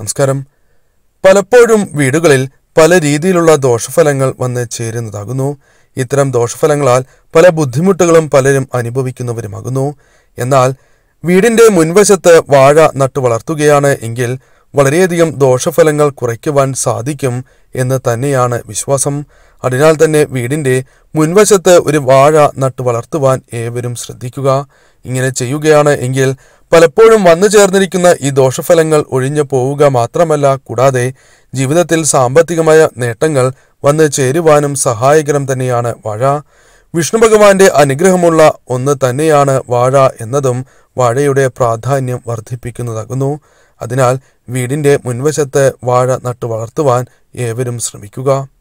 നമസ്കാരം പലപ്പോഴും വീടുകളിൽ പല രീതിയിലുള്ള ദോഷഫലങ്ങൾ വന്ന് ചേരുന്നതാകുന്നു ഇത്തരം ദോഷഫലങ്ങളാൽ പല ബുദ്ധിമുട്ടുകളും പലരും അനുഭവിക്കുന്നവരുമാകുന്നു എന്നാൽ വീടിന്റെ മുൻവശത്ത് വാഴ നട്ടു വളർത്തുകയാണ് എങ്കിൽ വളരെയധികം ദോഷഫലങ്ങൾ കുറയ്ക്കുവാൻ സാധിക്കും എന്ന് തന്നെയാണ് വിശ്വാസം അതിനാൽ തന്നെ വീടിന്റെ മുൻവശത്ത് ഒരു വാഴ നട്ടു വളർത്തുവാൻ ഏവരും ശ്രദ്ധിക്കുക ഇങ്ങനെ ചെയ്യുകയാണ് എങ്കിൽ പലപ്പോഴും വന്നു ചേർന്നിരിക്കുന്ന ഈ ദോഷഫലങ്ങൾ ഒഴിഞ്ഞു പോവുക മാത്രമല്ല കൂടാതെ ജീവിതത്തിൽ സാമ്പത്തികമായ നേട്ടങ്ങൾ വന്നു ചേരുവാനും സഹായകരം തന്നെയാണ് വാഴ വിഷ്ണു ഭഗവാന്റെ അനുഗ്രഹമുള്ള ഒന്ന് തന്നെയാണ് വാഴ എന്നതും വാഴയുടെ പ്രാധാന്യം വർദ്ധിപ്പിക്കുന്നതാകുന്നു അതിനാൽ വീടിന്റെ മുൻവശത്ത് വാഴ നട്ടു വളർത്തുവാൻ ഏവരും ശ്രമിക്കുക